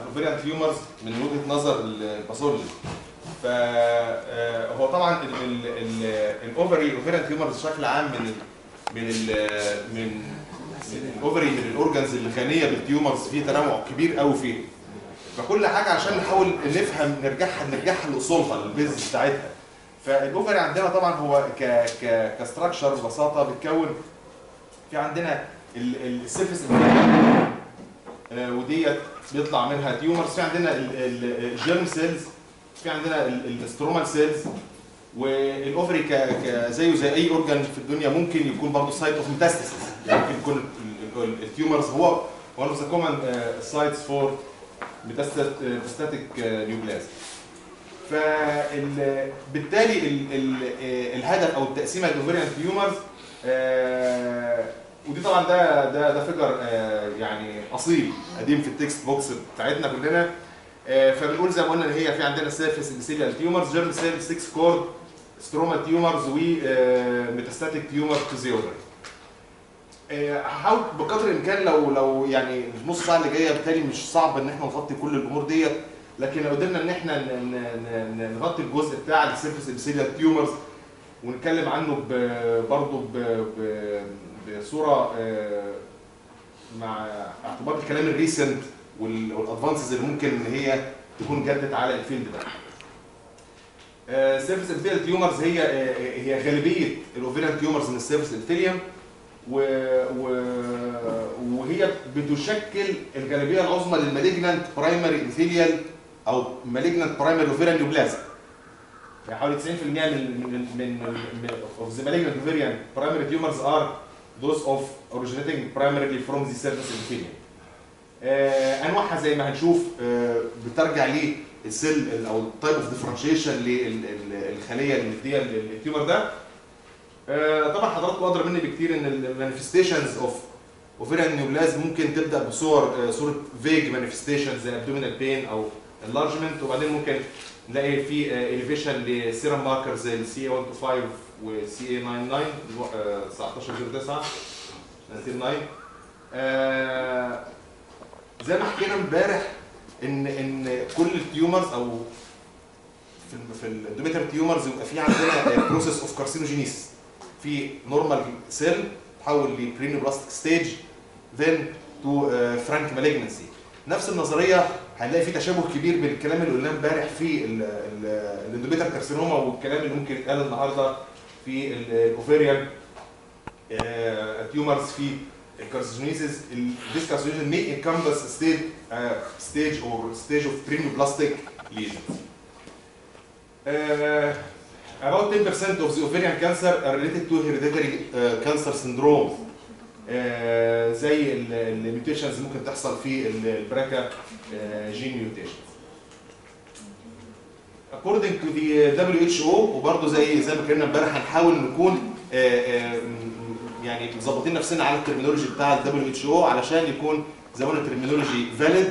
الاوفيريان تيومرز من وجهه نظر الباثولوجي فهو طبعا الاوفري الاوفيريان تيومرز بشكل عام من ال من ال من من الاوفري من الاورجنز اللي غنيه بالتيومرز فيه تنوع كبير قوي فيه فكل حاجه عشان نحاول نفهم نرجعها نرجعها لاصولها للبيز بتاعتها فالاوفري عندنا طبعا هو ك ك كستراكشر ببساطه بتكون في عندنا السيرفيس وديت بيطلع منها تيومرز في عندنا الجيرم سيلز في عندنا الاسترومال سيلز والاوفري ك ك زيه زي اي اورجان في الدنيا ممكن يكون برضه سايت اوف ميتاستاسيس ممكن يكون التيومرز هو one of the common uh, sites for metastatic نيوبلازم فبالتالي ال ال الهدف او التقسيمه الاوفريان تيومرز ودي طبعا ده ده ده فيجر آه يعني اصيل قديم في التكست بوكس بتاعتنا كلنا آه فبنقول زي ما قلنا ان هي في عندنا سيرفيس ابيثيليال تيومرز جيرم سيل 6 كورد ستروما تيومرز وميتاستاتيك تيومر فيزيولوجي هحاول بقدر الامكان لو لو يعني نص ساعه اللي جايه بالتالي مش صعب ان احنا نغطي كل الامور ديت لكن لو قدرنا ان احنا نغطي الجزء بتاع السيرفيس ابيثيليال تيومرز ونتكلم عنه برضه بصوره مع اعتبار الكلام الريسنت والادفانسز اللي ممكن ان هي تكون جدت على الفيلد ده. سيرفيس ابيثيليال تيومرز هي هي غالبيه الاوفيريان تيومرز من السيرفيس ابيثيليوم و... و... وهي بتشكل الغالبيه العظمى للمالجنانت برايمري ابيثيليال او مالجنانت برايمري اوفيريان نيوبلازم. يعني حوالي 90% من من من of the malignant ovarian primary tumors are those of originating primarily from the surface epithelium. آه انواعها زي ما هنشوف آه بترجع للسيل او التايب اوف ديفرنشيشن للخليه اللي مديه التيومر ده. آه طبعا حضراتكم ادرى مني بكتير ان المانيفستيشنز اوف اوفيريان نيوبلاز ممكن تبدا بصور صوره فيج مانيفستيشن زي ابدومينال بين او انلارجمنت وبعدين ممكن نلاقي في اليفيشن لسيرم ماركر زي السي 125 والسي اي 99 1909 1909 زي ما حكينا امبارح ان ان كل التيومرز او في في الدوميتر تيومرز يبقى في عندنا بروسيس اوف كارسينوجينيس في نورمال سيل تحول لبرينوبلاستيك ستيج ذن تو فرانك مالجنسي نفس النظريه هنلاقي في تشابه كبير بين الكلام اللي قلناه امبارح في الاندوميتر كارسينوما والكلام اللي ممكن يتقال النهارده في الاوفيريان تيومرز في الكارسينوزيس this carcinosis may encompass a stage, uh, stage or stage of premoplastic lesions. Uh, about 10% of the ovarian cancer are related to hereditary uh, cancer syndrome. آه زي الميوتيشنز ممكن تحصل في البراكا جين ميوتيشن. According to the WHO وبرضه زي زي ما اتكلمنا امبارح هنحاول نكون آه يعني مظبطين نفسنا على الترمينولوجي بتاع ال WHO علشان يكون زي ما قلنا ترمينولوجي فاليد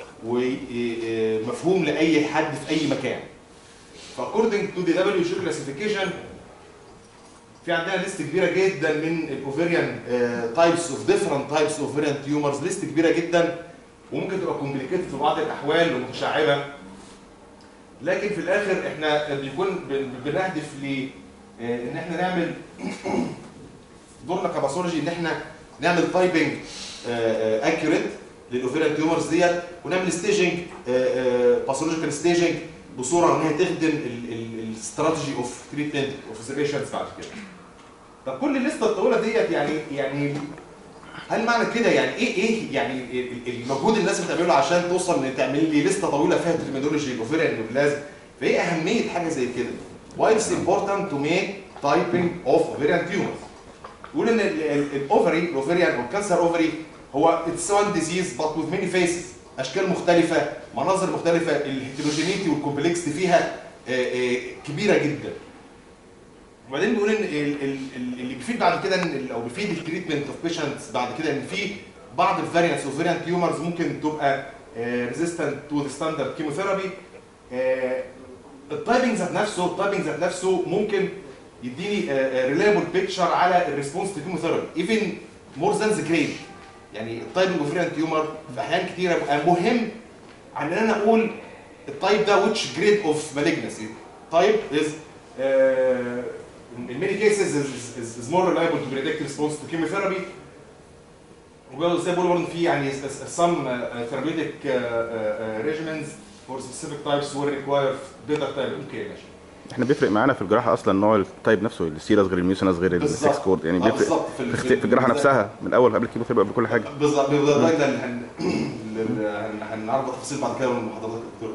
ومفهوم لاي حد في اي مكان. فاكوردنج تو ذا WHO كلاسيفيكيشن في عندنا ليست كبيره جدا من الاوفيريان تايبس اوف ديفرنت تايبس اوف اوفيريان تيومرز ليست كبيره جدا وممكن تبقى كومبليكيتد في بعض الاحوال ومتشعبه لكن في الاخر احنا بيكون بنهدف ل ان احنا نعمل دورنا كباثولوجي ان احنا نعمل تايبنج اكيوريت للاوفيريان تيومرز ديت ونعمل ستيجنج باثولوجيكال ستيجنج بصوره ان هي تخدم الاستراتيجي اوف تريتمنت اوف ذا بيشنتس بعد كده. طب كل الليسته الطويله ديت يعني يعني هل معنى كده يعني ايه ايه يعني المجهود الناس بتعمله عشان توصل ان تعمل لي لسته طويله فيها ترمينولوجي الاوفيريان نيوبلازم فايه اهميه حاجه زي كده؟ why it's important to make typing of ovarian tumors يقول ان الاوفري الاوفريان او الكانسر اوفري هو اتس وان ديزيز بات وذ ماني فيسز اشكال مختلفه مناظر مختلفه الهيتروجينيتي والكومبلكسيتي فيها كبيره جدا وبعدين بيقول ان اللي بيفيد بعد كده ان او بيفيد التريتمنت اوف بيشنتس بعد كده ان في بعض الفاريانتس اوف فاريانت تيومرز ممكن تبقى ريزيستنت تو ذا ستاندرد كيموثيرابي التايبنج ذات نفسه التايبنج ذات نفسه ممكن يديني ريليبل بيكتشر على الريسبونس تو كيموثيرابي ايفن مور ذان ذا جريد يعني التايبنج اوف فاريانت تيومر في احيان كتيره بيبقى مهم عن ان انا اقول التايب ده which grade of malignancy type is uh, in many cases is, is, is more reliable to predict response to chemotherapy وبيقولوا زي ما بيقولوا برضه في يعني some uh, therapeutic uh, uh, regimens for specific types will require better type اوكي ماشي احنا بيفرق معانا في الجراحه اصلا نوع التايب نفسه السيرس غير الميوسينس غير بالظبط. السكس كورد يعني آه، بيفرق بالظبط في, في, اخت- في الجراحه نفسها من اول قبل الكيموثيرابي قبل كل حاجه بالظبط بالظبط ده اللي هن- اللي هن- هنعرف تفاصيل بعد كده من حضرتك دكتور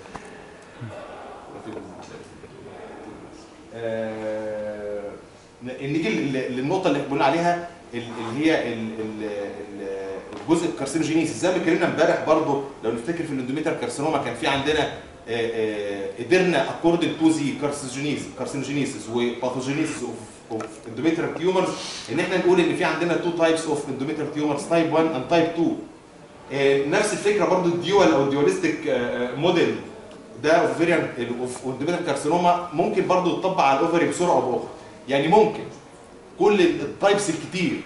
آه، نيجي لل- للنقطه اللي قلنا عليها ال- اللي هي ال- ال- ال- الجزء الكارسينوجينيس زي ما اتكلمنا امبارح برضه لو نفتكر في الاندوميتر كارسينوما كان في عندنا آه، آه، قدرنا اكوردنج تو ذا كارسينوجينيس كارسينوجينيسيس وباثوجينيسيس اوف اوف اندوميتر تيومرز ان احنا نقول ان في عندنا تو تايبس اوف اندوميتر تيومرز تايب 1 اند تايب 2 آه، نفس الفكره برضو الديوال او الديواليستيك موديل ده اوفيريان اوف اندوميتر كارسينوما ممكن برضو يتطبق على الاوفري بسرعه او باخرى يعني ممكن كل التايبس الكتير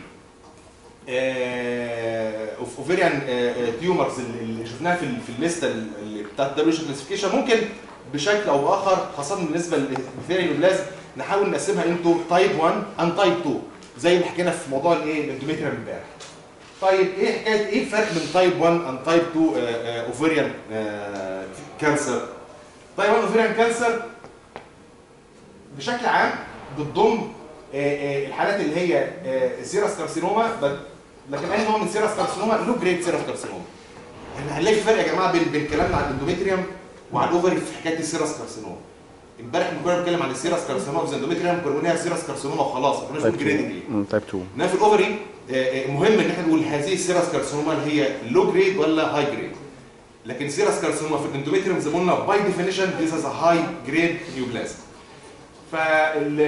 اوف اوفيريان تيومرز اللي شفناها في ال- في الليسته اللي بتاعت دبليو كلاسيفيكيشن ممكن بشكل او باخر خاصه بالنسبه للثيري بلازم نحاول نقسمها انتو تايب 1 اند تايب 2 زي ما حكينا في موضوع الايه الاندوميتريال امبارح طيب ايه حكايه ايه الفرق بين تايب 1 اند تايب 2 اوفيريان كانسر تايب 1 اوفيريان كانسر بشكل عام بتضم آه، آه، الحالات اللي هي آه، سيرس كارسينوما بل- لكن اي نوع من سيرس كارسينوما لو جريد سيرس كارسينوما احنا هنلاقي فرق يا جماعه بين بين كلامنا عن الاندوميتريوم وعن الاوفري في حكايه السيرس كارسينوما امبارح لما كنا بنتكلم عن السيرس كارسينوما والاندوميتريوم كنا بنقول عليها سيرس كارسينوما وخلاص ما كناش تايب بنقول جريدنج ليه 2 تايب 2 انما في الاوفري آه، آه، مهم ان احنا نقول هذه السيرس كارسينوما اللي هي لو جريد ولا هاي جريد لكن سيرس كارسينوما في الاندوميتريوم زي ما قلنا باي ديفينيشن ذيس از هاي جريد نيوبلازم فال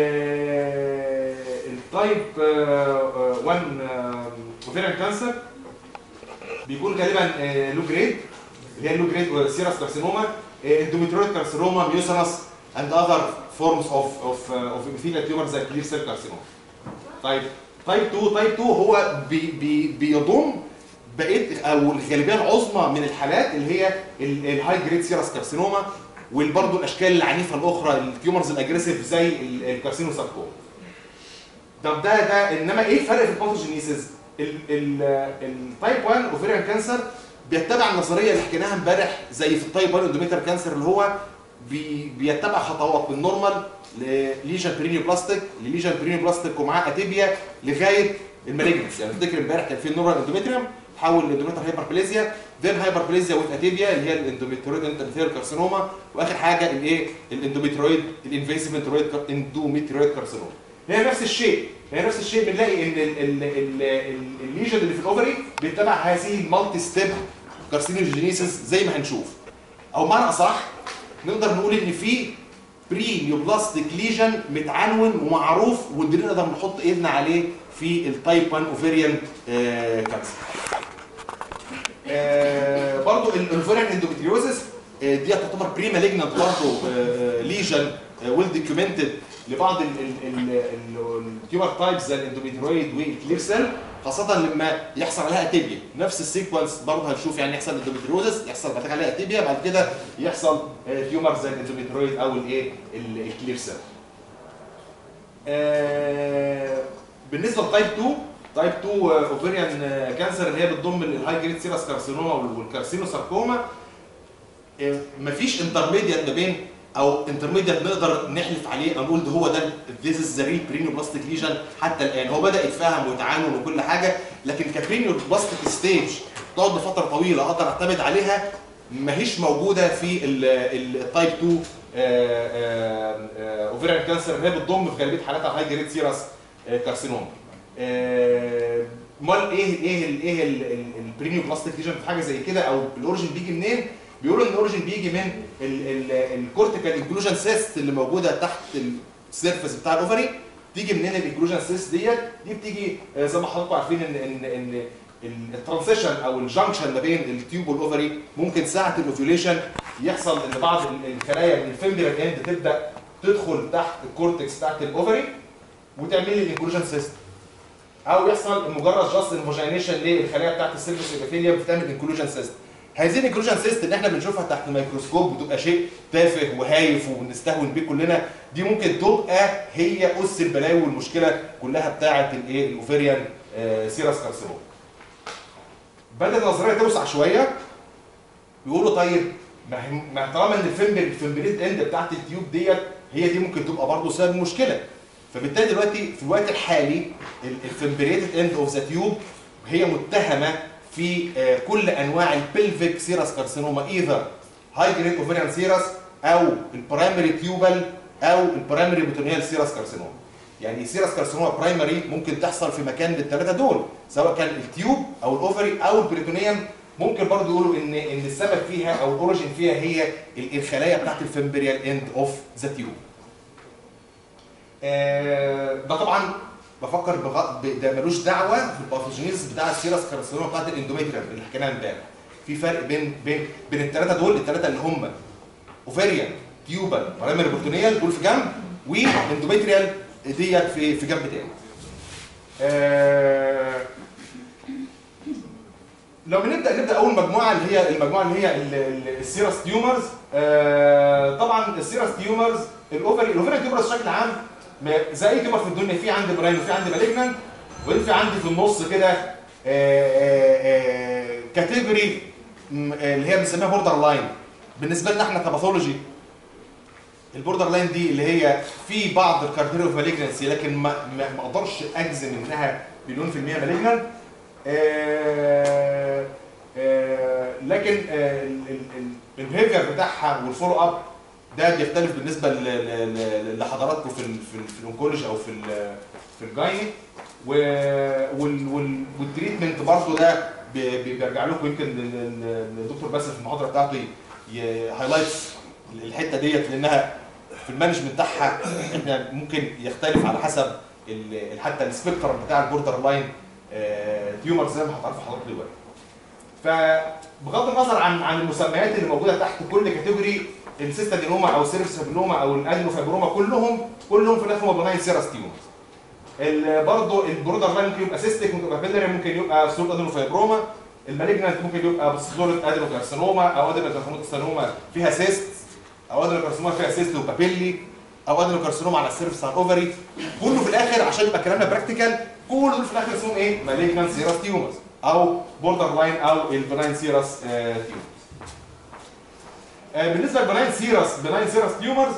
التايب 1 اوفيريان كانسر بيكون غالبا لو جريد اللي هي اللو جريد سيرس كارسينوما اندوميتريويد كارسينوما ميوسينس اند اذر فورمز اوف اوف اوف epithelial tumors زي كلير سيل كارسينوما طيب تايب 2 تايب 2 هو بي بي بيضم بقيه او الغالبيه العظمى من الحالات اللي هي الهاي جريد سيرس كارسينوما وبرضه الاشكال العنيفه الاخرى التيومرز الاجريسيف زي ال- الكارسينوساركوما طب ده ده انما ايه الفرق في الباثوجينيسيس التايب 1 اوفيريان كانسر بيتبع النظريه اللي حكيناها امبارح زي في التايب 1 اندوميتر كانسر اللي هو بي بيتبع خطوات من نورمال لليجن برينيو بلاستيك لليجن برينيو بلاستيك ومعاه اتيبيا لغايه المالجنس يعني افتكر امبارح كان في النورمال اندوميتريوم تحول لاندوميتر هايبربليزيا ذن هايبربليزيا وذ اتيبيا اللي هي الاندوميترويد انترفير كارسينوما واخر حاجه الايه الاندوميترويد الانفيسيف اندوميترويد كارسينوما هي نفس الشيء هي نفس الشيء بنلاقي ان ال- ال- ال- ال- الليجن اللي في الاوفري بيتبع هذه المالتي ستيب كارسينوجينيسيس زي ما هنشوف او معنى اصح نقدر نقول ان في بري نيوبلاستيك ليجن متعنون ومعروف ودي نقدر نحط ايدنا عليه في التايب 1 اوفيريان كانسر آه، برضو الاوفيريان اندوميتريوزس آه، دي تعتبر بري مالجنت برضو ليجن ويل دوكيومنتد لبعض التيومر تايبس زي الاندوميترويد والكلير سيل خاصة لما يحصل عليها اتيبيا نفس السيكونس برضه هنشوف يعني يحصل اندوميتروزس يحصل بعد كده عليها اتيبيا بعد كده يحصل تيومر زي الاندوميترويد او الايه ال- الكلير سيل آه، بالنسبه لتايب 2 تايب 2 اوفيريان كانسر اللي هي بتضم الهاي جريد سيرس كارسينوما والكارسينوساركوما آه، مفيش انترميديت ما بين او انترميديت نقدر نحلف عليه او نقول ده هو ده ذيس از ذا ريل برينيو بلاستيك ليجن حتى الان هو بدا يتفهم ويتعامل وكل حاجه لكن كبرينيو بلاستيك ستيج تقعد لفتره طويله اقدر اعتمد عليها ماهيش موجوده في التايب 2 اوفيريان كانسر اللي هي بتضم في غالبيه حالاتها هاي جريد سيرس كارسينوما امال ايه ايه ال ايه البريميوم بلاستيك ليجن في حاجه زي كده او الاوريجن بيجي منين؟ بيقولوا ان الاوريجن بيجي من الكورتيكال انكلوجن سيست اللي موجوده تحت السيرفس بتاع الاوفري تيجي منين الانكلوجن سيست ديت؟ دي بتيجي آه، زي ما حضراتكم عارفين ان ان ان الترانزيشن او الجنكشن ما بين التيوب والاوفري ممكن ساعه الاوفيوليشن يحصل ان بعض ال- الخلايا من الفيمبرال اند تبدا تدخل تحت الكورتكس بتاعت الاوفري وتعمل لي الانكلوجن سيست او يحصل مجرد جاست انفوجينيشن للخلايا بتاعت السيرفس ابيثيليوم بتعمل انكلوجن سيست هذه الانكلوجن سيست اللي احنا بنشوفها تحت الميكروسكوب بتبقى شيء تافه وهايف وبنستهون بيه كلنا دي ممكن تبقى هي اس البلاوي والمشكله كلها بتاعه الايه الاوفيريان آه سيراس كارسينوم بدات النظريه توسع شويه بيقولوا طيب ما هي- ما طالما ان الفيمبر الفيمبريت اند بتاعت التيوب ديت هي دي ممكن تبقى برضه سبب المشكله فبالتالي دلوقتي في الوقت الحالي الفيمبريتد اند اوف ذا تيوب هي متهمه في آه، كل انواع البلفيك سيراس كارسينوما ايذر هاي جريد اوفيريان سيراس او البرايمري تيوبال او البرايمري بوتونيال سيراس كارسينوما يعني سيراس كارسينوما برايمري ممكن تحصل في مكان للثلاثه دول سواء كان التيوب او الاوفري او البريتونيوم ممكن برضه يقولوا ان ان السبب فيها او الاوريجين فيها هي ال- الخلايا بتاعت الفيمبريال اند اوف ذا تيوب آه، ده طبعا بفكر بغ... ب- ده ملوش دعوه بالباثوجينيز بتاع السيراس كارسينوما بتاعت الاندوميتريال اللي حكيناها امبارح في فرق بين بين بين الثلاثه دول الثلاثه اللي هم اوفيريان تيوبال برايمري بورتونيال دول في جنب واندوميتريال ديت في في جنب تاني آه، لو بنبدا نبدا اول مجموعه اللي هي المجموعه اللي هي ال- ال- السيراس تيومرز آه، طبعا السيراس تيومرز الاوفري الاوفري تيومرز بشكل عام ما- زي اي تيومر في الدنيا في عندي براين وفي عندي مالجنان وفي في عندي في النص كده كاتيجوري اللي هي بنسميها بوردر لاين بالنسبه لنا احنا كباثولوجي البوردر لاين دي اللي هي في بعض الكارتيريا اوف مالجنسي لكن ما ما ما اقدرش اجزم انها مليون في المية مالجنان آه، آه، لكن البيهيفير بتاعها والفولو اب ده بيختلف بالنسبه ل- ل- ل- لحضراتكم في ال في, ال في الانكولوجي او في ال في الجايني و- وال- وال- والتريتمنت برضه ده بي- بي- بيرجع لكم يمكن ال- ال- الدكتور باسل في المحاضره بتاعته هايلايتس الحته ديت لانها في المانجمنت بتاعها احنا ممكن يختلف على حسب ال- حتى السبيكترم بتاع البوردر لاين تيومر زي ما هتعرفوا حضرتك دلوقتي. فبغض النظر عن عن المسميات اللي موجوده تحت كل كاتيجوري السيستادينوما او سيرفسابينوما او الادينوفابروما كلهم كلهم في الاخر هم بناين سيراس تيومرز. برضه البوردر لاين ممكن يبقى سيستيك ممكن يبقى بيلري ممكن يبقى سلوك ادينوفابروما المالجنانت ممكن يبقى بصوره ادينوكارسينوما او ادينوكارسينوما فيها سيست او ادينوكارسينوما فيها سيست وبابيلي او ادينوكارسينوما على السيرفس على الاوفري كله في الاخر عشان يبقى كلامنا براكتيكال كل دول في الاخر اسمهم ايه؟ مالجنانت سيراس تيومرز او بوردر لاين او البناين سيراس تيومرز. آه، بالنسبه للبناين سيراس بناين سيراس تيومرز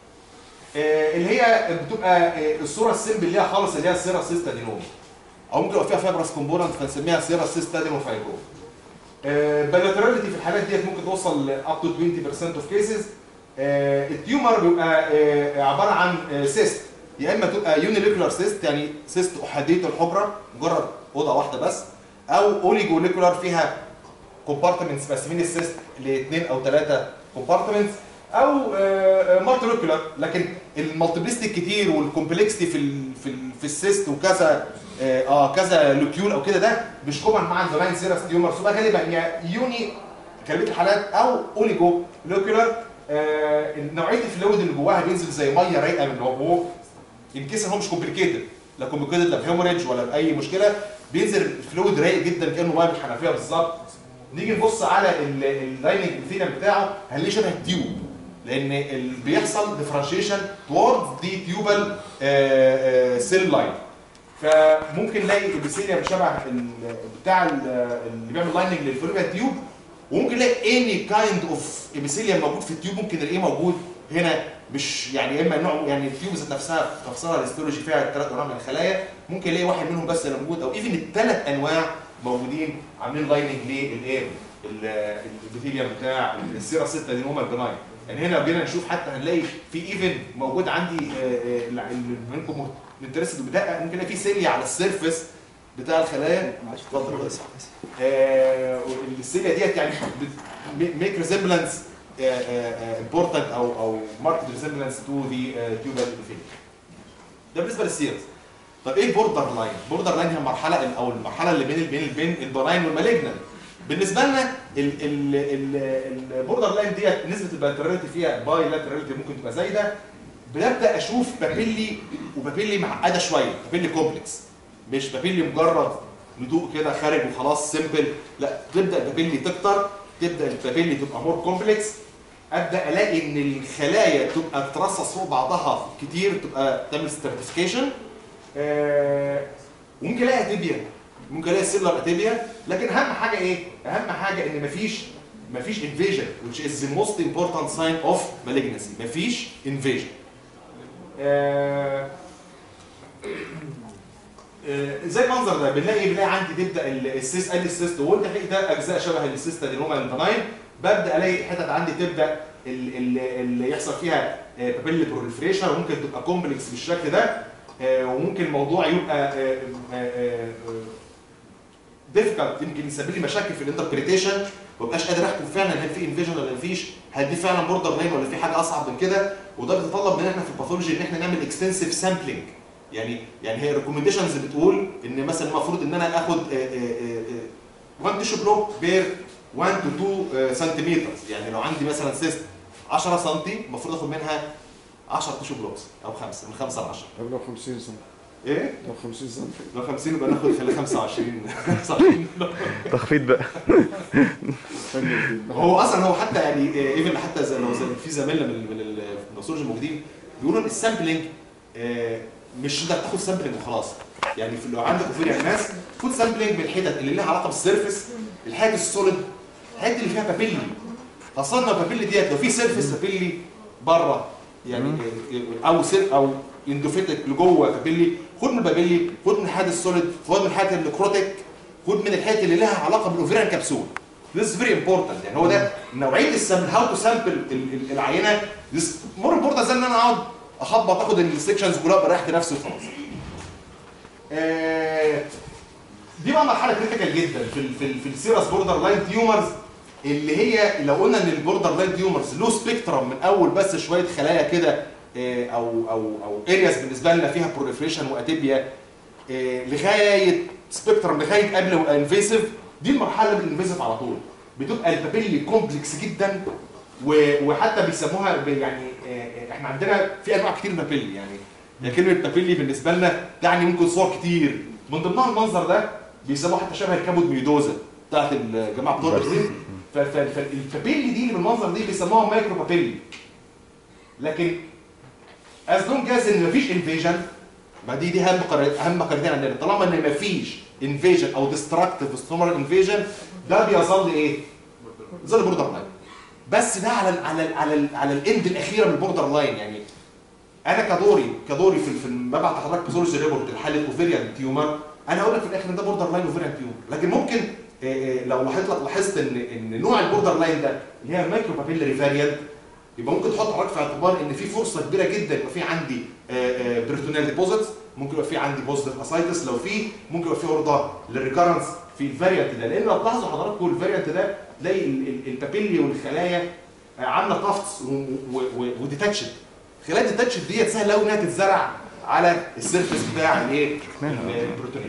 آه، اللي هي بتبقى آه، الصوره السيمبل ليها خالص اللي هي السيراس سيستادينوما او ممكن يبقى فيها فايبرس كومبوننت فنسميها سيراس سيستادينو فايبروما. باللاتراليتي في الحالات ديت ممكن توصل اب تو 20% اوف كيسز التيومر بيبقى آه، عباره عن سيست يا اما تبقى يونيليكولار سيست يعني سيست احاديه الحجره مجرد اوضه واحده بس او اوليجوليكولار فيها كومبارتمنتس مقسمين السيست لاثنين او ثلاثه كومبارتمنتس او مالتيليكولار لكن المالتيبلستي الكتير والكومبلكستي في ال في ال في السيست وكذا اه آه، كذا لوكيول او كده ده مش كومن مع الفلاين سيراس تيومرز يبقى غالبا يا يوني كلمه الحالات او اوليجو لوكيولار آه نوعيه الفلويد اللي جواها بينزل زي ميه رايقه من جوه ان كيس ان هو مش كومبليكيتد لا كومبليكيتد لا بهيموريدج ولا باي مشكله بينزل الفلويد رايق جدا كانه ميه من الحنفيه بالظبط نيجي نبص على اللايننج الثينم بتاعه هنلاقيه شبه التيوب لان اللي بيحصل ديفرنشيشن توورد دي تيوبال سيل لاين فممكن نلاقي البسيليا شبه ال- بتاع ال- اللي بيعمل لايننج للفلوبيا تيوب وممكن نلاقي اني كايند اوف ابيثيليوم موجود في التيوب ممكن نلاقيه موجود هنا مش يعني يا اما نوع يعني التيوب ذات نفسها في تفصيلها الهيستولوجي فيها ثلاث انواع من الخلايا ممكن نلاقي واحد منهم بس اللي موجود او ايفن الثلاث انواع موجودين عاملين لايننج للايه الابيثيليوم بتاع السيرا 6 دي هم البناين يعني هنا لو جينا نشوف حتى هنلاقي في ايفن موجود عندي آه، آه، اللي منكم انترستد بدقه ممكن نلاقي في سيليا على السيرفس بتاع الخلايا اتفضل بس آه، السيليا ديت يعني ميك ريزمبلانس امبورتنت او او ماركت ريزمبلانس تو ذا تيوبال ابيثيليوم ده بالنسبه للسيرس طب ايه البوردر لاين؟ البوردر لاين هي المرحله او المرحله اللي بين بين بين البناين والمالجنال بالنسبه لنا البوردر لاين ديت نسبه الباترياليتي فيها باي لاتراليتي ممكن تبقى زايده بنبدا اشوف بابيلي وبابيلي معقده شويه بابيلي كومبلكس مش بابيلي مجرد ندوق كده خارج وخلاص سيمبل لا تبدا بابيلي تكتر تبدا البابيلي تبقى مور كومبلكس ابدا الاقي ان الخلايا تبقى ترصص فوق بعضها كتير تبقى تعمل ستراتيفيكيشن وممكن الاقي اتيبيا ممكن الاقي سيلر اتيبيا لكن اهم حاجه ايه؟ اهم حاجه ان مفيش مفيش انفيجن which is the most important sign of malignancy مفيش انفيجن زي المنظر ده بنلاقي بنلاقي عندي تبدا السيست قال السيست وول تلاقي ده اجزاء شبه السيست ادينوما البناين ببدا الاقي حتت عندي تبدا ال- ال- اللي يحصل فيها بابيل بروليفريشن وممكن تبقى كومبلكس بالشكل ده آه، وممكن الموضوع يبقى ديفيكالت يمكن يسبب لي مشاكل في الانتربريتيشن ما بقاش قادر احكم فعلا هل في انفيجن ولا مفيش هل دي فعلا بوردر لاين ولا في حاجه اصعب من كده وده بيتطلب مننا احنا في الباثولوجي ان احنا نعمل اكستنسيف سامبلنج يعني يعني هي الريكومنديشنز بتقول ان مثلا المفروض ان انا اخد 1 تيشو بلوك بير 1 تو 2 سنتيمتر يعني لو عندي مثلا سيست 10 سم المفروض اخد منها 10 تيشو بلوكس او 5 من 5 ل 10 طب لو 50 سم ايه؟ لو 50 سم لو 50 يبقى ناخد خلي 25 25 تخفيض بقى حلو جدا هو اصلا هو حتى يعني ايفن حتى زي لو زي في زمايلنا من من النسولوجي الموجودين بيقولوا ان السامبلنج آه، مش انت تاخد سامبلنج وخلاص يعني في لو عندك اوفيريان ناس خد سامبلنج من الحتت اللي لها علاقه بالسيرفس الحاجات السوليد الحاجات اللي فيها بابيلي خاصه لو البابيلي ديت لو في سيرفس بابيلي بره يعني آه، او سير او اندوفيتك لجوه بابيلي خد من البابيلي خد من الحاجات السوليد خد من الحاجات النكروتيك خد من الحاجات اللي لها علاقه بالاوفيريان كبسول This is very important يعني هو ده نوعيه السامبل هاو تو سامبل العينه This more important than ان انا اقعد اخبط اخد السكشنز كلها بريحت نفسي وخلاص. آه، دي بقى مرحله كريتيكال جدا في ال في ال في السيرس بوردر لاين تيومرز اللي هي لو قلنا ان البوردر لاين تيومرز له سبيكترم من اول بس شويه خلايا كده آه، او او او ارياز بالنسبه لنا فيها بروليفريشن واتيبيا آه، لغايه سبيكترم لغايه قبل انفيسيف دي المرحله اللي الانفيسيف على طول بتبقى البابيلي كومبلكس جدا و- وحتى بيسموها ب- يعني آه، آه، احنا عندنا في انواع كتير من البابيلي يعني يعني كلمه بابيلي بالنسبه لنا تعني ممكن صور كتير من ضمنها المنظر ده بيسموه حتى شبه الكابود ميدوزا بتاعت الجماعه بتوع البرازيل ف- ف- فالبابيلي دي اللي بالمنظر دي بيسموها مايكرو بابيلي لكن از لونج از ان مفيش انفيجن ما دي دي اهم قرار- اهم قاعدتين عندنا طالما ان مفيش انفيجن او ديستراكتيف ستومر انفيجن ده بيظل ايه؟ بيظل بوردر لاين بس ده على ال على ال على ال على الاند الاخيره من البوردر لاين يعني انا كدوري كدوري في في ببعت لحضرتك باثولوجي ريبورت لحاله اوفيريان تيومر انا هقول لك في الاخر ان ده بوردر لاين اوفيريان تيومر لكن ممكن آه، آه، لو لاحظت لاحظت ان ان نوع البوردر لاين ده اللي هي المايكرو بابيلاري فاريانت يبقى ممكن تحط حضرتك في اعتبار ان في فرصه كبيره جدا يبقى في عندي بريتونيال ديبوزيتس ممكن يبقى في عندي بوزيتيف اسايتس لو في ممكن يبقى في عرضه للريكارنس في الفاريانت ده لان لو تلاحظوا حضراتكم الفاريانت ده تلاقي ال- ال- البابيلي والخلايا آه، عامله طفس وديتاتشد خلايا الديتاتشد ديت سهل قوي انها تتزرع على السيرفس بتاع الايه؟ البروتونيال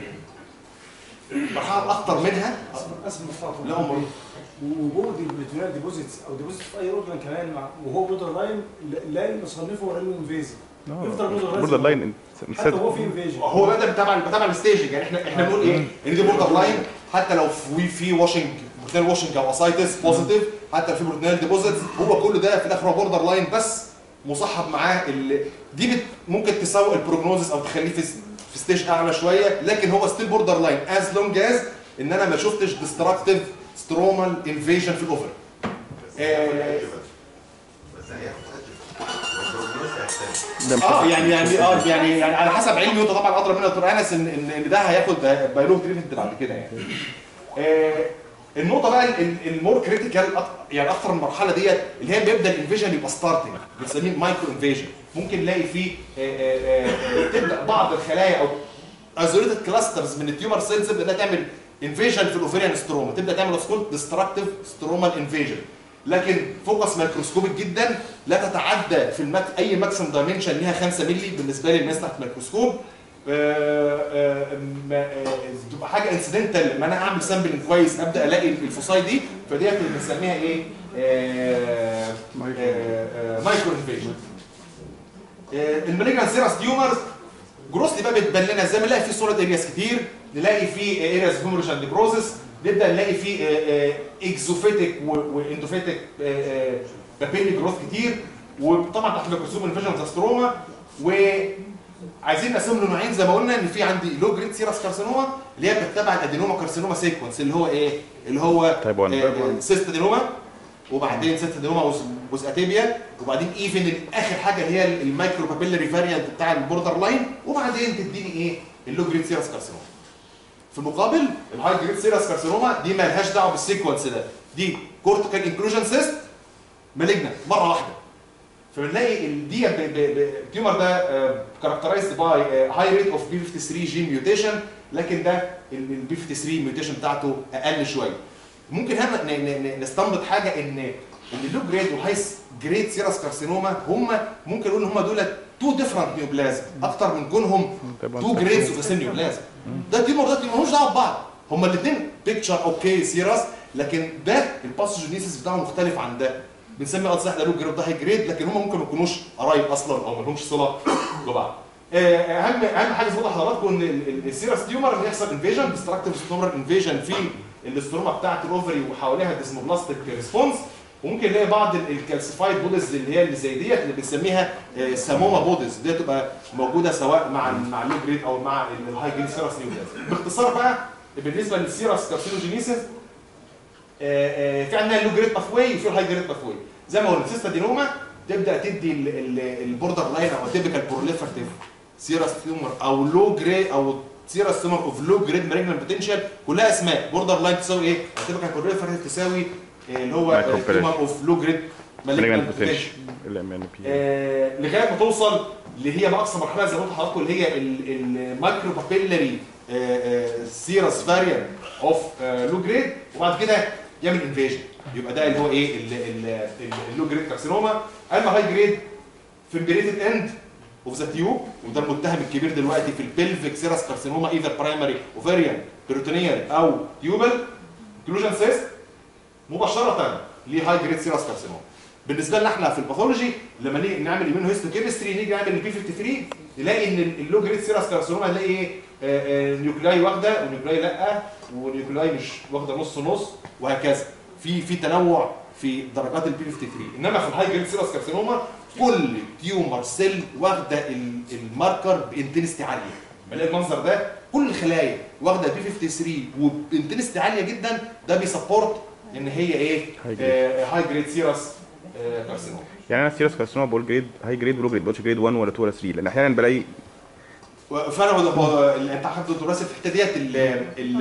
مرحله الاخطر منها اسم مصطفى لا هم وجود البريتونيال ديبوزيتس او ديبوزيت في اي اورجان كمان مع وهو بوردر لاين لا نصنفه ولا له انفيزي يفضل بوردر لاين بوردر لاين حتى هو في انفيجن هو ده بتابع بتابع الستيجنج يعني احنا احنا بنقول ايه ان دي بوردر لاين حتى لو في في واشنج بروتينال واشنج او اسايتس بوزيتيف حتى لو في بروتينال ديبوزيتس هو كل ده في الاخر هو بوردر لاين بس مصاحب معاه ال... دي بت... ممكن تسوق البروجنوزس او تخليه في في ستيج اعلى شويه لكن هو ستيل بوردر لاين از لونج از ان انا ما شفتش ديستراكتيف سترومال انفيجن في الاوفر آه، اه يعني يعني اه يعني يعني على حسب علمي وانت طبعا ادرى مني يا دكتور انس ان ان ان ده هياخد بايلوم تريتمنت بعد كده يعني. آه النقطه بقى ال- ال- المور كريتيكال يعني اكثر من المرحله ديت اللي هي بيبدا الانفيجن يبقى ستارتنج بنسميه مايكرو انفيجن ممكن نلاقي فيه آه، آه، آه، تبدا بعض الخلايا او ايزوليتد كلاسترز من التيومر سيلز تبدا انها تعمل انفيجن في الاوفيريان ستروما تبدا تعمل سكول ديستراكتيف سترومال انفيجن لكن فوكس ميكروسكوبيك جدا لا تتعدى في المك... اي ماكسيم دايمنشن ليها 5 مللي بالنسبه لي الناس تحت الميكروسكوب آه، آه، ما- آه، تبقى حاجه انسيدنتال ما انا اعمل سامبلنج كويس ابدا الاقي الفصاي دي فديت اللي بنسميها ايه؟ آه، آه، آه، مايكرو انفيجن المالجنان سيراس تيومرز جروسلي بقى بتبان لنا ازاي بنلاقي في صوره ارياس كتير نلاقي فيه ارياز هيموريج اند بروزس نبدا نلاقي فيه اكزوفيتك واندوفيتك بابيلي جروث كتير وطبعا تحت الميكروسكوب انفيجن ستروما وعايزين نقسمهم لنوعين زي ما قلنا ان في عندي لو جريد سيراس كارسينوما اللي هي بتتبع الادينوما كارسينوما سيكونس اللي هو ايه؟ اللي هو Type 1. آه، سيست ادينوما وبعدين سيست ادينوما بوز اتيبيا وبعدين ايفن اخر حاجه اللي هي المايكرو بابيلري فاريانت بتاع البوردر لاين وبعدين تديني ايه؟ اللو جريد سيراس كارسينوما في المقابل الهاي جريد سيراس كارسينوما دي مالهاش دعوه بالسيكونس ده دي كورتيكال انكلوجن سيست مالجنا مره واحده فبنلاقي ال- دي ب- ب- ب- التيومر ده كاركترايزد باي هاي ريت اوف بي 53 جين ميوتيشن لكن ده البي 53 ميوتيشن بتاعته اقل شويه ممكن هنا ن- ن- ن- نستنبط حاجه ان ان اللو جريد والهاي جريد سيراس كارسينوما هم ممكن نقول ان هم دول تو ديفرنت نيوبلازم اكتر من كونهم طبعاً تو صح. جريدز اوف سيم نيوبلازم ده تيومر ده تيومر ملوش دعوه ببعض هما الاثنين بيكتشر اوكي سيراس لكن ده الباثوجينيسيس بتاعه مختلف عن ده بنسمي اه صح ده لو جريد ده هاي جريد لكن هم ممكن ما يكونوش قرايب اصلا او ما لهمش صله ببعض آه، اهم اهم حاجه زي ما قلت لحضراتكم ان ال- ال- السيراس تيومر بيحصل انفيجن ديستراكتيف ستومر انفيجن في الاستروما بتاعت الاوفري وحواليها ديسموبلاستيك ريسبونس وممكن نلاقي بعض ال- الكالسيفايد بودز اللي هي اللي زي ديت اللي بنسميها آه، ساموما بودز دي تبقى موجوده سواء مع ال- مع اللو جريد او مع ال- الهاي جريد سيراس نيوبلاز باختصار بقى بالنسبه للسيراس كارسينوجينيسيس آه، آه، في عندنا اللو جريد باثواي وفي الهاي جريد باثواي زي ما قلنا السيستا دينوما تبدا تدي ال- ال- البوردر لاين او تيبيكال بروليفرتيف سيراس تيومر او لو جريد او سيراس تيومر اوف لو جريد مالجنال بوتنشال كلها اسماء بوردر لاين تساوي ايه؟ تيبيكال بروليفرتيف تساوي آه، اللي هو Microperforation. تيومر اوف لو جريد مالجنال مالجنال بوتنشال بوتنشال الام ان بي آه، لغايه ما توصل اللي هي باقصى مرحله زي ما قلت لحضراتكم اللي هي المايكرو بابيلري سيرس فاريانت اوف لو جريد وبعد كده يعمل انفيجن يبقى ده اللي هو ايه اللو جريد كارسينوما اما هاي جريد في البريتد اند اوف ذا تيوب وده المتهم الكبير دلوقتي في البلفيك سيرس كارسينوما ايذر برايمري اوفيريان بيروتونيال او تيوبل كلوجن سيست مباشره لهاي جريد سيرس كارسينوما بالنسبه لنا احنا في الباثولوجي لما نيجي نعمل ايمينو هيستوكيمستري نيجي نعمل البي 53 نلاقي ان اللو جريد سيرس كارسينوما نلاقي ايه آه، آه، نيوكلاي واخده ونيوكلاي لا ونيوكلاي مش واخده نص نص وهكذا في في تنوع في درجات البي 53 انما في الهاي جريد سيرس كارسينوما كل تيومر سيل واخده ال- الماركر بانتنستي عاليه بلاقي المنظر ده كل الخلايا واخده بي 53 وبانتنستي عاليه جدا ده بيسبورت ان هي ايه High grade. هاي جريد سيرس كارسينوما يعني انا سيريس كارسينوما بقول جريد هاي جريد ولو جريد بقولش جريد 1 ولا 2 ولا 3 لان احيانا بلاقي فانا هو هو اللي انت حاطط دراسه في الحته ديت ال ال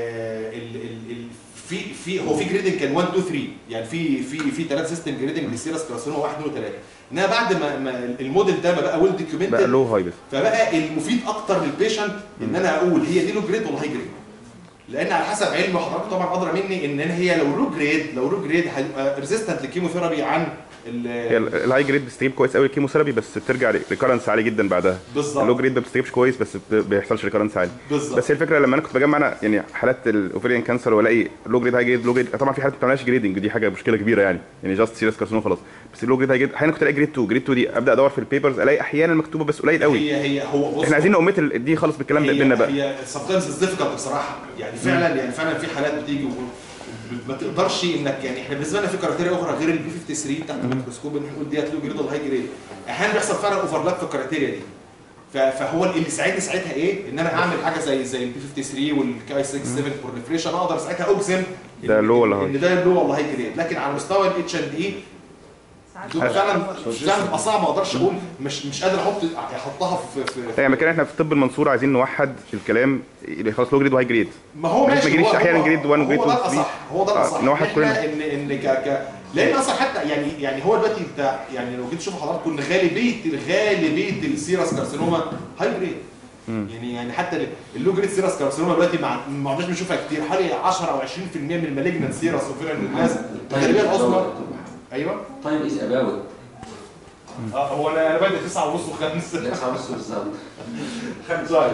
ال ال- ال- في في هو في جريدنج كان 1 2 3 يعني في في في ثلاث سيستم جريدنج للسيرس كارسينوما 1 2 3 انما بعد ما, ما الموديل ده ما بقى ويل بقى دوكيومنتد لو هاي بس فبقى المفيد اكتر للبيشنت ان انا اقول هي دي لو جريد ولا هاي جريد لان على حسب علم حضرتك طبعا ادرى مني ان هي لو لو جريد لو لو جريد هيبقى ريزيستنت للكيموثيرابي عن ال- هي ال- الهاي جريد بتستجيب كويس قوي الكيموثيرابي بس بترجع ريكارنس عالي جدا بعدها بالظبط اللو جريد ما بتستجيبش كويس بس بت- بيحصلش ريكارنس عالي بالظبط بس هي الفكره لما انا كنت بجمع انا يعني حالات الاوفريان كانسر والاقي لو جريد هاي جريد لو جريد طبعا في حالات ما بتعملهاش جريدنج دي حاجه مشكله كبيره يعني يعني جاست سيريس كارسينوما خلاص بس اللو جريد هاي جريد احيانا كنت الاقي جريد 2 جريد 2 دي ابدا ادور في البيبرز الاقي احيانا مكتوبه بس قليل قوي هي هي هو بص احنا عايزين نقومت ال- دي خالص بالكلام هي بينا بقى هي sometimes it's difficult بصراحه يعني فعلا يعني فعلا في حالات بتيجي و- ما تقدرش انك يعني احنا بالنسبه لنا في كرايتيريا اخرى غير البي 53 تحت الميكروسكوب ان نقول ديت لو جريد ولا هاي جريد احيانا بيحصل فعلا اوفرلاب في الكرايتيريا دي ف- فهو اللي ساعدني ساعتها ايه ان انا اعمل حاجه زي زي البي 53 والكاي 6 7 بروليفريشن اقدر ساعتها اجزم إن- ده low ولا high؟ ان ده لو ولا هاي جريد لكن على مستوى الاتش اند اي فعلا فعلا بتبقى صعب ما اقدرش اقول مش مش قادر احط احطها في في يعني مكان احنا في طب المنصوره عايزين نوحد الكلام اللي خلاص لو جريد وهاي جريد ما هو ما ماشي يجيش هو- أحياناً هو- جريد 1 وجريد هو ده 2 الاصح هو ده آه، الاصح نوحد إحنا كلنا. ان ان ك ك لان اصلا حتى يعني يعني هو دلوقتي انت يعني لو جيت تشوف حضراتكم ان غالبيه غالبيه السيرس كارسينوما هاي جريد يعني يعني حتى اللو جريد سيرس كارسينوما دلوقتي ما ما عدناش بنشوفها كتير حوالي 10 او 20% من المالجنت سيرس اوفيرال الناس الغالبيه العظمى ايوه طيب از اباوت اه هو انا انا بادئ 9 ونص و5 لا خمس بالظبط طيب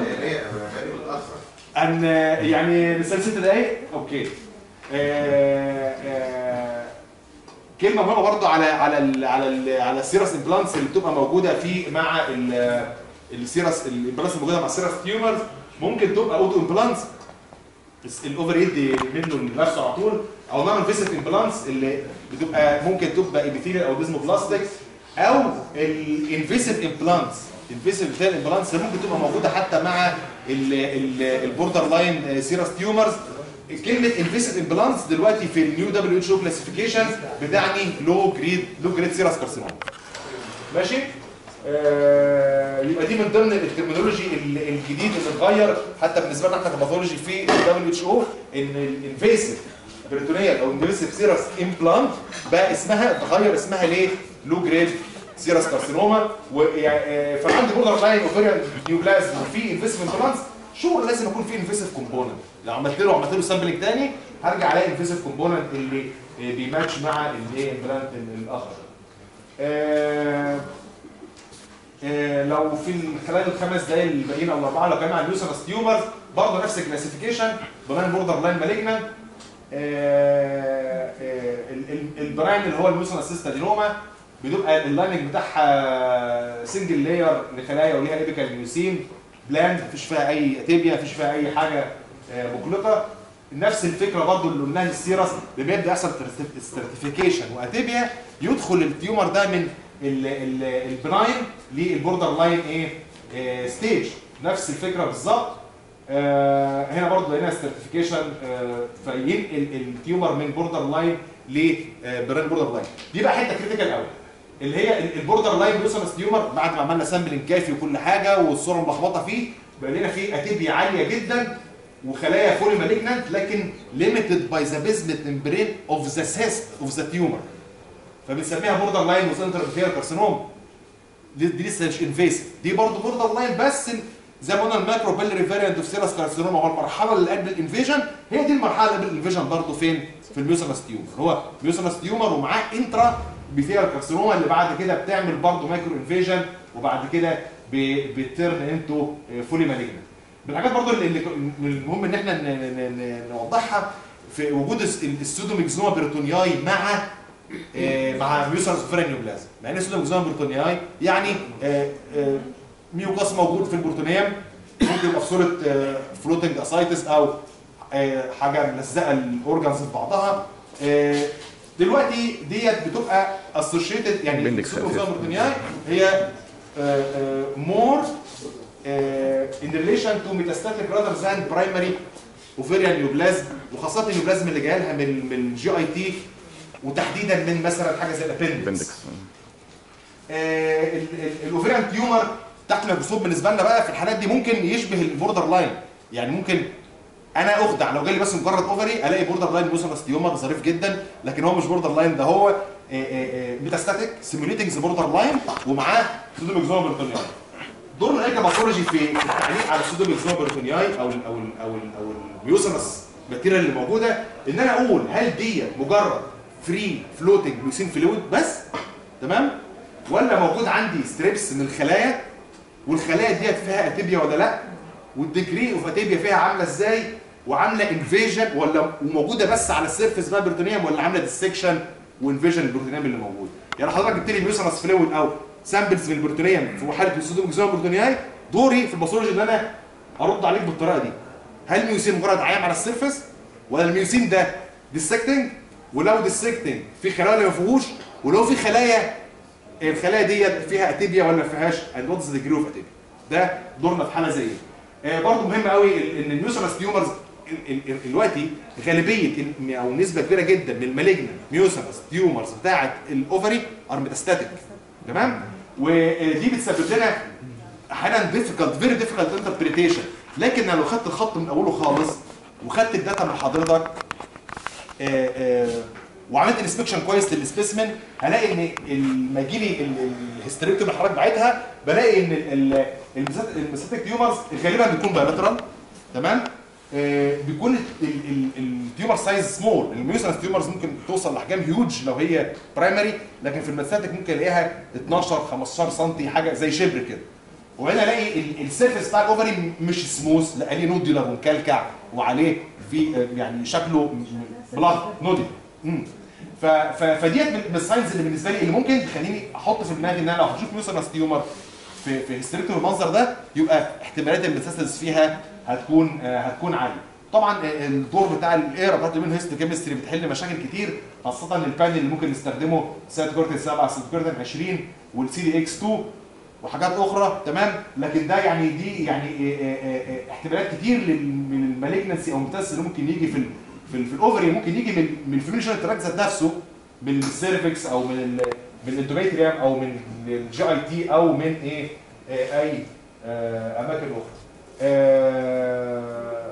ان يعني لسه ست دقايق اوكي آه، آه، كلمه مهمه برضو على على ال على ال على السيرس امبلانتس اللي بتبقى موجوده في مع ال- السيرس الامبلانتس الموجوده مع السيرس تيومرز ممكن تبقى اوتو امبلانس الاوفر يدي منه لنفسه على طول او نون انفيسيف امبلانس اللي بتبقى ممكن تبقى ايبيثيليال او ديزموبلاستيك او الانفيسيف امبلانس الانفيسيف بتاع الامبلانس ممكن تبقى موجوده حتى مع البوردر لاين سيراس تيومرز كلمه انفيسيف امبلانس دلوقتي في النيو دبليو اتش او كلاسيفيكيشن بتعني لو جريد لو جريد سيراس كارسينوما ماشي آه يبقى دي من ضمن الترمينولوجي ال- الجديد اللي اتغير حتى بالنسبه لنا احنا كباثولوجي في الدبليو اتش او ان الانفيسيف بريتونيال او انفيسيف سيراس امبلانت بقى اسمها اتغير اسمها ليه؟ لو جريد سيراس كارسينوما ويعني فعندي بوردر لاين اوفيريان نيوبلازم وفي انفيسيف امبلانتس شور لازم يكون في انفيسيف كومبوننت لو عملت له عملت له سامبلنج تاني هرجع الاقي انفيسيف كومبوننت اللي آه، بيماتش مع الايه امبلانت الاخر آه، آه، لو في خلال الخمس دقايق الباقيين او الاربعه لو كان مع اليوسنس تيومرز برضه نفس الكلاسيفيكيشن بناين بوردر لاين مالجنان البراين اللي هو اليوسنس سيستادينوما بتبقى اللايننج بتاعها سنجل لاير لخلايا وليها ايبيكال ميوسين بلاند مفيش فيها اي اتيبيا مفيش فيها اي حاجه آه، مقلقه نفس الفكره برضو اللي قلناها للسيرس لما يبدا يحصل ستراتيفيكيشن واتيبيا يدخل التيومر ده من ال- ال- البناين للبوردر لاين ايه آه، ستيج نفس الفكره بالظبط آه، هنا برضو لقينا ستراتيفيكيشن فينقل التيومر من بوردر لاين لبرين بوردر لاين دي بقى حته كريتيكال قوي اللي هي ال- البوردر لاين بيوصل تيومر بعد ما عملنا سامبلنج كافي وكل حاجه والصوره ملخبطه فيه بقى لنا فيه اتيبيا عاليه جدا وخلايا فولي مالجنانت لكن limited by the basement membrane of the cyst of the tumor فبنسميها بوردر لاين وسنتر فيها كارسينوم دي, دي لسه مش انفيسيف دي برضه بوردر لاين بس ال- زي ما قلنا الماكرو بيلري فاريانت اوف سيراس كارسينوما هو المرحله اللي قبل الانفيجن هي دي المرحله اللي قبل الانفيجن برضه فين؟ في الميوسنس تيومر هو ميوسنس تيومر ومعاه انترا بيثيال كارسينوما اللي بعد كده بتعمل برضه مايكرو انفيجن وبعد كده ب- بترن انتو فولي مالجنت من الحاجات برضه اللي اللي المهم ان احنا ن- ن- ن- نوضحها في وجود الس- السودوميكزوما بريتونياي مع آه، مع ميوسنس فيرانيوبلازم مع ان السودوميكزوما بريتونياي يعني آه، آه، ميوكاس موجود في البروتونيوم ممكن يبقى في صوره فلوتنج اسايتس او آه، حاجه ملزقه الاورجنز في بعضها آه، دلوقتي ديت بتبقى اسوشيتد يعني Appendix السودوميكزوما أساساً. بريتونياي هي مور in relation to metastatic rather than primary ovarian neoplasm وخاصه النيوبلازم اللي جايه لها من من الجي اي تي وتحديدا من مثلا حاجه زي الابندكس appendix الاوفيريان تيومر تحت الميكروسكوب بالنسبه لنا بقى في الحالات دي ممكن يشبه البوردر لاين يعني ممكن انا اخدع لو جالي بس مجرد اوفري الاقي بوردر لاين بوسنس تيومر ظريف جدا لكن هو مش بوردر لاين ده هو ميتاستاتيك سيموليتنج بوردر لاين ومعاه سودوميكزوما بريتونياي دور الايكا باثولوجي في في التعليق على السودوميكزوما بريتونياي او ال او ال او ال او الميوسنس ماتيريال اللي موجوده ان انا اقول هل دي مجرد فري فلوتنج لوسين فلويد بس تمام ولا موجود عندي ستريبس من الخلايا والخلايا ديت فيها اتيبيا ولا لا والديجري اوف اتيبيا فيها عامله ازاي وعامله انفيجن ولا وموجوده بس على السيرفيس بقى بروتونيوم ولا عامله ديسكشن وانفيجن البروتونيوم اللي موجود يعني حضرتك جبت لي ميوسنس فلويد او سامبلز من البروتونيوم في حاله السودوميكزوما بروتونياي دوري في الباثولوجي ان انا ارد عليك بالطريقه دي هل الميوسين مجرد عيام على السيرفيس ولا الميوسين ده ديسكتنج ولو ديسكتنج في خلايا ولا ما فيهوش ولو في خلايا الخلايا ديت فيها اتيبيا ولا ما فيهاش اند واتس ذا ديجري اوف اتيبيا ده دورنا في حاله زي دي آه برضه مهم قوي ال- ان الميوسنس تيومرز ال- ال- ال- دلوقتي غالبيه ال- او نسبه كبيره جدا من المالجنت ميوسنس تيومرز بتاعه الاوفري ار ميتاستاتيك تمام ودي بتسبب لنا احيانا ديفيكالت فيري ديفيكالت انتربريتيشن لكن انا لو خدت الخط من اوله خالص وخدت الداتا من حضرتك آه، آه، وعملت انسبكشن كويس للسبيسمن هلاقي ان لما يجي لي الهيستوريكتوم الحركه بتاعتها بلاقي ان الميساتيك تيومرز غالبا بيكون بايلاترال تمام آه، بيكون التيومر سايز سمول الميوسنس تيومرز ممكن توصل لاحجام هيوج لو هي برايمري لكن في الميساتيك ممكن الاقيها 12 15 سم حاجه زي شبر كده وهنا الاقي ال- السيرفيس بتاع الاوفري م- مش سموث لا ليه نوديولار ومكلكع وعليه في آه، يعني شكله م- م- بلاط نودي مم. ف- ف- فديت من من الساينز اللي بالنسبه لي اللي ممكن تخليني احط في دماغي ان انا لو هشوف ميوسنس تيومر في في هيستوريكتوم المنظر ده يبقى احتمالات الميتاستاسيس فيها هتكون آه، هتكون عاليه طبعا آه، الدور بتاع الايرا بتاعت الهيومن هيستوكيمستري بتحل مشاكل كتير خاصه البان اللي ممكن نستخدمه سايتوكورتين 7 سايتوكورتين 20 والسي دي اكس 2 وحاجات اخرى تمام لكن ده يعني دي يعني آه، آه، آه، احتمالات كتير لل- من المالجنسي او المتس اللي ممكن يجي في ال في, ال في الاوفري ممكن يجي من من الفيميشن تراك ذات نفسه من السيرفكس او من ال من الاندوميتريوم او من الجي اي تي او من ايه آه، اي آه، اماكن اخرى آه،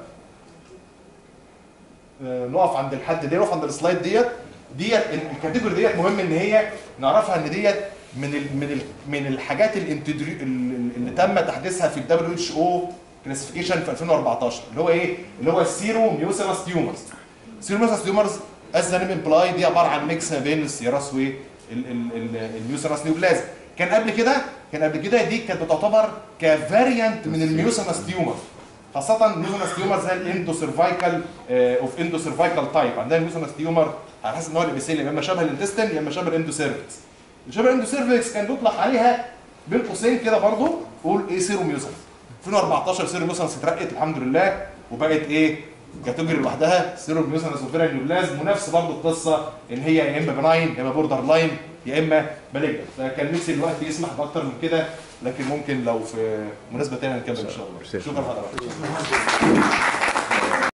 آه، نقف عند الحد ده نقف عند السلايد ديت ديت الكاتيجوري ديت مهم ان هي نعرفها ان ديت من ال من ال من الحاجات الانتدري ال- اللي تم تحديثها في الدبليو اتش او كلاسيفيكيشن في 2014 اللي هو ايه؟ اللي هو السيرو ميوسينس تيومرز سيرو ميوسينس تيومرز از ذا نيم امبلاي دي عباره عن ميكس ما بين السيراس والميوسينس نيوبلازم كان قبل كده كان قبل كده دي كانت بتعتبر كفاريانت من الميوسينس تيومر خاصة الميوسينس تيومر زي الاندو سيرفايكال اوف اندو سيرفايكال تايب عندنا الميوسينس تيومر على حسب نوع الابيثيليوم يا اما شبه الانتستين يا اما شبه الاندو سيرفكس شبه الاندو سيرفكس كان بيطلق عليها بين قوسين كده برضه قول ايه سيرو ميوسينس 2014 سيرو ميوسينس اترقت الحمد لله وبقت ايه كاتيجوري لوحدها سيرو ميوسينس وفيرا نيوبلاز ونفس برضه القصه ان هي يا اما بناين يا اما بوردر لاين يا اما مالجنت فكان نفسي الوقت يسمح باكتر من كده لكن ممكن لو في مناسبه ثانيه نكمل ان شاء الله ميرسي. شكرا حضرتك